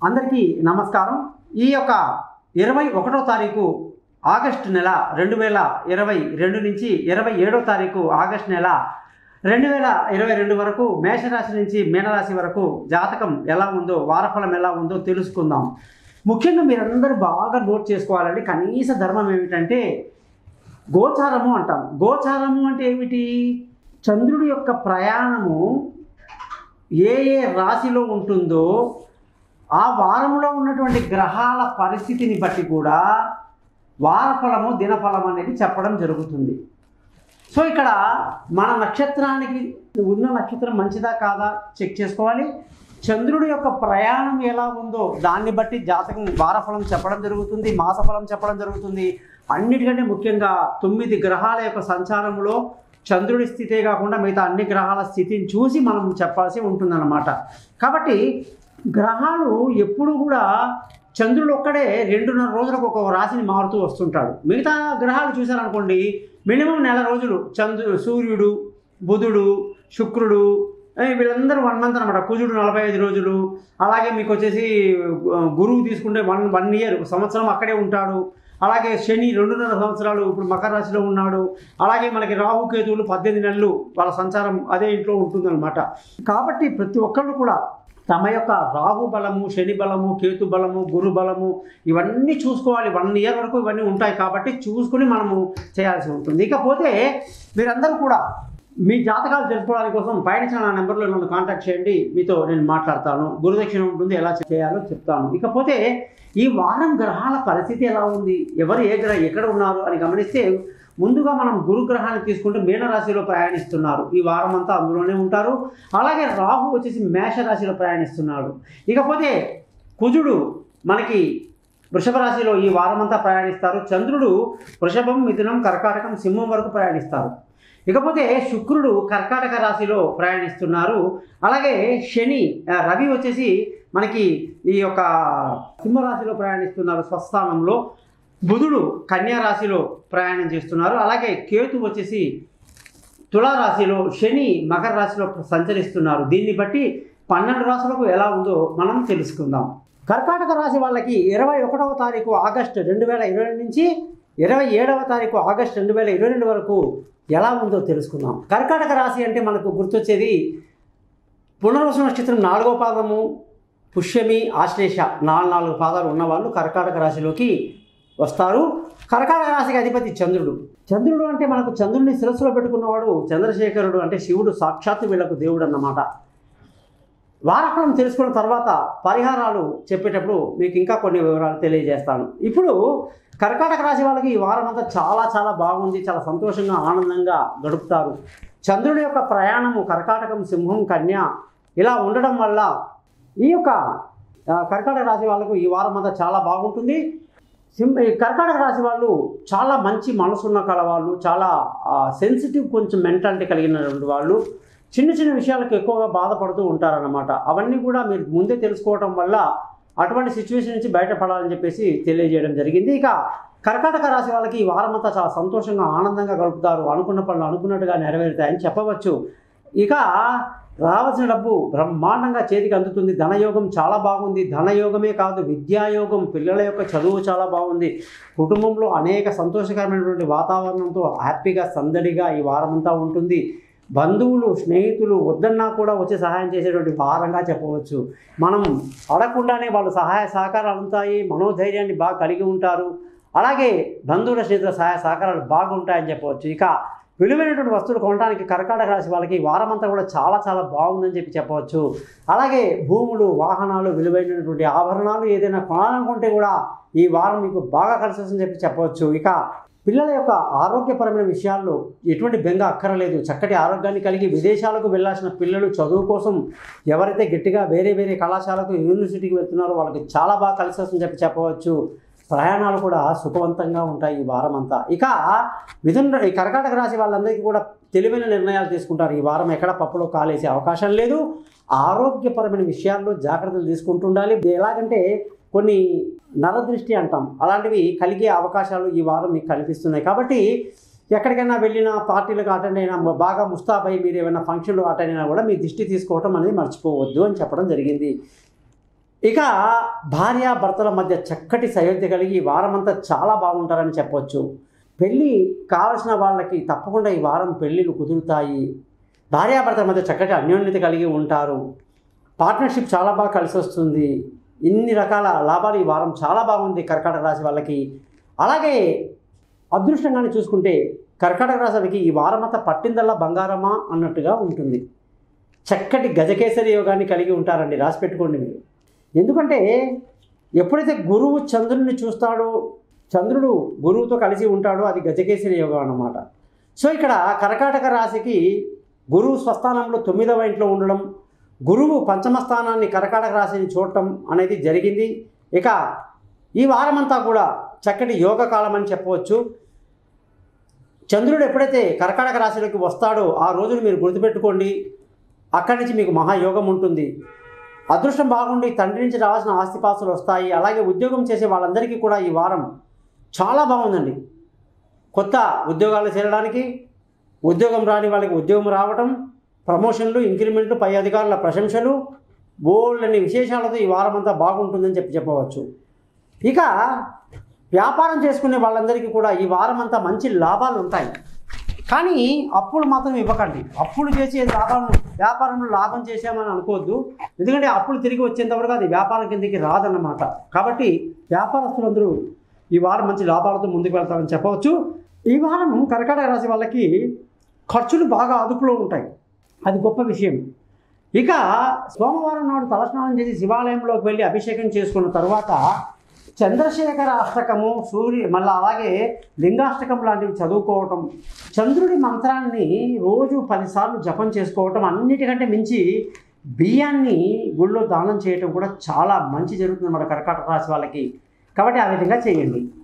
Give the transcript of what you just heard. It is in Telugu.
అందరికీ నమస్కారం ఈ యొక్క ఇరవై ఒకటో తారీఖు ఆగస్టు నెల రెండు వేల ఇరవై రెండు నుంచి ఇరవై ఏడో తారీఖు ఆగస్టు నెల రెండు వేల ఇరవై రెండు వరకు మేషరాశి నుంచి మీనరాశి వరకు జాతకం ఎలా ఉందో వారఫలం ఎలా ఉందో తెలుసుకుందాం ముఖ్యంగా మీరందరూ బాగా నోట్ చేసుకోవాలండి కనీస ధర్మం ఏమిటంటే గోచారము అంటాం గోచారము అంటే ఏమిటి చంద్రుడి యొక్క ప్రయాణము ఏ ఏ రాశిలో ఉంటుందో ఆ వారంలో ఉన్నటువంటి గ్రహాల పరిస్థితిని బట్టి కూడా వారఫలము దినఫలం అనేది చెప్పడం జరుగుతుంది సో ఇక్కడ మన నక్షత్రానికి ఉన్న నక్షత్రం మంచిదా కాదా చెక్ చేసుకోవాలి చంద్రుడి యొక్క ప్రయాణం ఎలా ఉందో దాన్ని బట్టి జాతకం వారఫలం చెప్పడం జరుగుతుంది మాసఫలం చెప్పడం జరుగుతుంది అన్నిటికంటే ముఖ్యంగా తొమ్మిది గ్రహాల యొక్క సంచారంలో చంద్రుడి స్థితే కాకుండా మిగతా అన్ని గ్రహాల స్థితిని చూసి మనం చెప్పాల్సి ఉంటుందన్నమాట కాబట్టి గ్రహాలు ఎప్పుడు కూడా చంద్రుడు ఒక్కడే రెండున్నర రోజులకు ఒక రాశిని మారుతూ వస్తుంటాడు మిగతా గ్రహాలు చూశారనుకోండి మినిమం నెల రోజులు చంద్రు సూర్యుడు బుధుడు శుక్రుడు ఏ, వీళ్ళందరూ వన్ మంత్ అనమాట కుజుడు నలభై ఐదు రోజులు అలాగే మీకు వచ్చేసి ఆ, గురువు తీసుకుంటే వన్ వన్ ఇయర్ సంవత్సరం అక్కడే ఉంటాడు అలాగే శని రెండున్నర సంవత్సరాలు ఇప్పుడు మకర రాశిలో ఉన్నాడు అలాగే మనకి రాహుకేతువులు పద్దెనిమిది నెలలు వాళ్ళ సంచారం అదే ఇంట్లో ఉంటుందన్నమాట కాబట్టి ప్రతి ఒక్కళ్ళు కూడా తమ యొక్క రాహు బలము శని బలము కేతు బలము గురు బలము ఇవన్నీ చూసుకోవాలి వన్ ఇయర్ వరకు ఇవన్నీ ఉంటాయి కాబట్టి చూసుకుని మనము చేయాల్సి ఉంటుంది ఇకపోతే మీరందరూ కూడా మీ జాతకాలు తెలుసుకోవడానికి కోసం పైన నా నెంబర్లో నన్ను కాంటాక్ట్ చేయండి మీతో నేను మాట్లాడతాను గురుదక్షిణ ఉంటుంది ఎలా చేయాలో చెప్తాను ఇకపోతే ఈ వారం గ్రహాల పరిస్థితి ఎలా ఉంది ఎవరు ఏ గ్రహ ఎక్కడ ఉన్నారు అని గమనిస్తే ముందుగా మనం గురుగ్రహాన్ని తీసుకుంటే మీనరాశిలో ప్రయాణిస్తున్నారు ఈ వారం అంతా అందులోనే ఉంటారు అలాగే రాహు వచ్చేసి మేషరాశిలో ప్రయాణిస్తున్నాడు ఇకపోతే కుజుడు మనకి వృషభ రాశిలో ఈ వారం అంతా ప్రయాణిస్తారు చంద్రుడు వృషభం మిథునం కర్కాటకం సింహం వరకు ప్రయాణిస్తారు ఇకపోతే శుక్రుడు కర్కాటక రాశిలో ప్రయాణిస్తున్నారు అలాగే శని ఆ, రవి వచ్చేసి మనకి ఈ యొక్క సింహరాశిలో ప్రయాణిస్తున్నారు స్వస్థానంలో బుధుడు కన్యా రాశిలో ప్రయాణం చేస్తున్నారు అలాగే కేతు వచ్చేసి తులారాశిలో శని మకర రాశిలో సంచరిస్తున్నారు దీన్ని బట్టి పన్నెండు రాశులకు ఎలా ఉందో మనం తెలుసుకుందాం కర్కాటక రాశి వాళ్ళకి ఇరవై ఒకటవ తారీఖు ఆగస్టు రెండు వేల ఇరవై రెండు నుంచి ఇరవై ఏడవ తారీఖు ఆగస్టు రెండు వేల ఇరవై రెండు వరకు ఎలా ఉందో తెలుసుకుందాం కర్కాటక రాశి అంటే మనకు గుర్తొచ్చేది పునర్వసు నక్షత్రం నాలుగో పాదము పుష్యమి ఆశ్లేష నాలుగు నాలుగు పాదాలు ఉన్నవాళ్ళు కర్కాటక రాశిలోకి వస్తారు కర్కాటక రాశికి అధిపతి చంద్రుడు చంద్రుడు అంటే మనకు చంద్రుడిని శిరస్సులో పెట్టుకున్నవాడు చంద్రశేఖరుడు అంటే శివుడు సాక్షాత్తు వీళ్ళకు దేవుడు అన్నమాట వారఫలం తెలుసుకున్న తర్వాత పరిహారాలు చెప్పేటప్పుడు మీకు ఇంకా కొన్ని వివరాలు తెలియజేస్తాను ఇప్పుడు కర్కాటక రాశి వాళ్ళకి ఈ వారం అంతా చాలా చాలా బాగుంది చాలా సంతోషంగా ఆనందంగా గడుపుతారు చంద్రుడి యొక్క ప్రయాణము కర్కాటకం సింహం కన్య ఇలా ఉండడం వల్ల ఈ యొక్క ఆ, కర్కాటక రాశి వాళ్ళకు ఈ వారం అంతా చాలా బాగుంటుంది సింహ ఈ కర్కాటక రాశి వాళ్ళు చాలా మంచి మనసున్న కలవాళ్ళు చాలా సెన్సిటివ్ కొంచెం మెంటాలిటీ కలిగినటువంటి వాళ్ళు చిన్న చిన్న విషయాలకు ఎక్కువగా బాధపడుతూ ఉంటారన్నమాట అవన్నీ కూడా మీరు ముందే తెలుసుకోవటం వల్ల అటువంటి సిచ్యువేషన్ నుంచి బయటపడాలని చెప్పేసి తెలియజేయడం జరిగింది ఇక కర్కాటక రాశి వాళ్ళకి ఈ వారం అంతా చాలా సంతోషంగా ఆనందంగా గడుపుతారు అనుకున్న పనులు అనుకున్నట్టుగా నెరవేరుతాయని చెప్పవచ్చు ఇక రావాల్సిన డబ్బు బ్రహ్మాండంగా చేతికి అందుతుంది ధనయోగం చాలా బాగుంది ధనయోగమే కాదు విద్యాయోగం పిల్లల యొక్క చదువు చాలా బాగుంది కుటుంబంలో అనేక సంతోషకరమైనటువంటి వాతావరణంతో హ్యాపీగా సందడిగా ఈ వారం అంతా ఉంటుంది బంధువులు స్నేహితులు వద్దన్నా కూడా వచ్చి సహాయం చేసేటువంటి వారంగా చెప్పవచ్చు మనం అడగకుండానే వాళ్ళు సహాయ సహకారాలు ఉంటాయి మనోధైర్యాన్ని బాగా కలిగి ఉంటారు అలాగే బంధువుల స్నేహితుల సహాయ సహకారాలు బాగుంటాయని చెప్పవచ్చు ఇక విలువైనటువంటి వస్తువులు కొనడానికి కర్కాటక రాశి వాళ్ళకి ఈ వారం అంతా కూడా చాలా చాలా బాగుందని చెప్పి చెప్పవచ్చు అలాగే భూములు వాహనాలు విలువైనటువంటి ఆభరణాలు ఏదైనా కొనాలనుకుంటే కూడా ఈ వారం మీకు బాగా కలిసి వస్తుందని చెప్పి చెప్పవచ్చు ఇక పిల్లల యొక్క ఆరోగ్యపరమైన విషయాల్లో ఎటువంటి బెంగ అక్కరలేదు చక్కటి ఆరోగ్యాన్ని కలిగి విదేశాలకు వెళ్ళాల్సిన పిల్లలు చదువు కోసం ఎవరైతే గట్టిగా వేరే వేరే కళాశాలకు యూనివర్సిటీకి వెళ్తున్నారో వాళ్ళకి చాలా బాగా కలిసి వస్తుందని చెప్పి చెప్పవచ్చు ప్రయాణాలు కూడా సుఖవంతంగా ఉంటాయి ఈ వారం అంతా ఇక మిథున ఈ కర్కాటక రాశి వాళ్ళందరికీ కూడా తెలివైన నిర్ణయాలు తీసుకుంటారు ఈ వారం ఎక్కడ పప్పులో కాలేసే అవకాశం లేదు ఆరోగ్యపరమైన విషయాల్లో జాగ్రత్తలు తీసుకుంటుండాలి ఇది ఎలాగంటే కొన్ని నరదృష్టి అంటాం అలాంటివి కలిగే అవకాశాలు ఈ వారం మీకు కనిపిస్తున్నాయి కాబట్టి ఎక్కడికైనా వెళ్ళినా పార్టీలకు అటెండ్ అయినా బాగా ముస్తాబై మీరు ఏమైనా ఫంక్షన్లు అటెండ్ అయినా కూడా మీ దిష్టి తీసుకోవటం అనేది మర్చిపోవద్దు అని చెప్పడం జరిగింది ఇక భార్యాభర్తల మధ్య చక్కటి సయోధ్య కలిగి ఈ వారమంతా చాలా బాగుంటారని చెప్పొచ్చు పెళ్ళి కావలసిన వాళ్ళకి తప్పకుండా ఈ వారం పెళ్ళిళ్ళు కుదురుతాయి భార్యాభర్తల మధ్య చక్కటి అన్యోన్యత కలిగి ఉంటారు పార్ట్నర్షిప్ చాలా బాగా కలిసి వస్తుంది ఇన్ని రకాల లాభాలు ఈ వారం చాలా బాగుంది కర్కాటక రాశి వాళ్ళకి అలాగే అదృష్టంగానే చూసుకుంటే కర్కాటక రాశి వాళ్ళకి ఈ వారం అంతా పట్టిందల్లా బంగారమా అన్నట్టుగా ఉంటుంది చక్కటి గజకేసరి యోగాన్ని కలిగి ఉంటారండి రాసి పెట్టుకోండి మీరు ఎందుకంటే ఎప్పుడైతే గురువు చంద్రుడిని చూస్తాడో చంద్రుడు గురువుతో కలిసి ఉంటాడో అది గజకేసరి యోగం అన్నమాట సో ఇక్కడ కర్కాటక రాశికి గురువు స్వస్థానంలో తొమ్మిదవ ఇంట్లో ఉండడం గురువు పంచమ స్థానాన్ని కర్కాటక రాశిని చూడటం అనేది జరిగింది ఇక ఈ వారమంతా కూడా చక్కటి యోగ కాలం అని చెప్పవచ్చు చంద్రుడు ఎప్పుడైతే కర్కాటక రాశిలోకి వస్తాడో ఆ రోజును మీరు గుర్తుపెట్టుకోండి అక్కడి నుంచి మీకు మహాయోగం ఉంటుంది అదృష్టం బాగుండి తండ్రి నుంచి రావాల్సిన ఆస్తిపాస్తులు వస్తాయి అలాగే ఉద్యోగం చేసే వాళ్ళందరికీ కూడా ఈ వారం చాలా బాగుందండి కొత్త ఉద్యోగాలు చేరడానికి ఉద్యోగం రాని వాళ్ళకి ఉద్యోగం రావటం ప్రమోషన్లు ఇంక్రిమెంట్లు పై అధికారుల ప్రశంసలు బోల్డని విశేషాలతో ఈ వారం అంతా బాగుంటుందని చెప్పి చెప్పవచ్చు ఇక వ్యాపారం చేసుకునే వాళ్ళందరికీ కూడా ఈ వారం అంతా మంచి లాభాలు ఉంటాయి కానీ అప్పులు మాత్రం ఇవ్వకండి అప్పులు చేసి లాభం వ్యాపారంలో లాభం చేసామని అనుకోవద్దు ఎందుకంటే అప్పులు తిరిగి వచ్చేంతవరకు అది వ్యాపారం కిందకి రాదన్నమాట కాబట్టి వ్యాపారస్తులందరూ ఈ వారం మంచి లాభాలతో ముందుకు వెళ్తారని చెప్పవచ్చు ఈ వారం కర్కాటక రాశి వాళ్ళకి ఖర్చులు బాగా అదుపులో ఉంటాయి అది గొప్ప విషయం ఇక సోమవారం నాడు తలస్నానం చేసి శివాలయంలోకి వెళ్ళి అభిషేకం చేసుకున్న తర్వాత చంద్రశేఖర అష్టకము సూర్య మళ్ళీ అలాగే లింగాష్టకం లాంటివి చదువుకోవటం చంద్రుడి మంత్రాన్ని రోజు పదిసార్లు జపం చేసుకోవటం అన్నిటికంటే మించి బియ్యాన్ని గుళ్ళో దానం చేయటం కూడా చాలా మంచి జరుగుతుంది మన కర్కాటక రాశి వాళ్ళకి కాబట్టి ఆ విధంగా చేయండి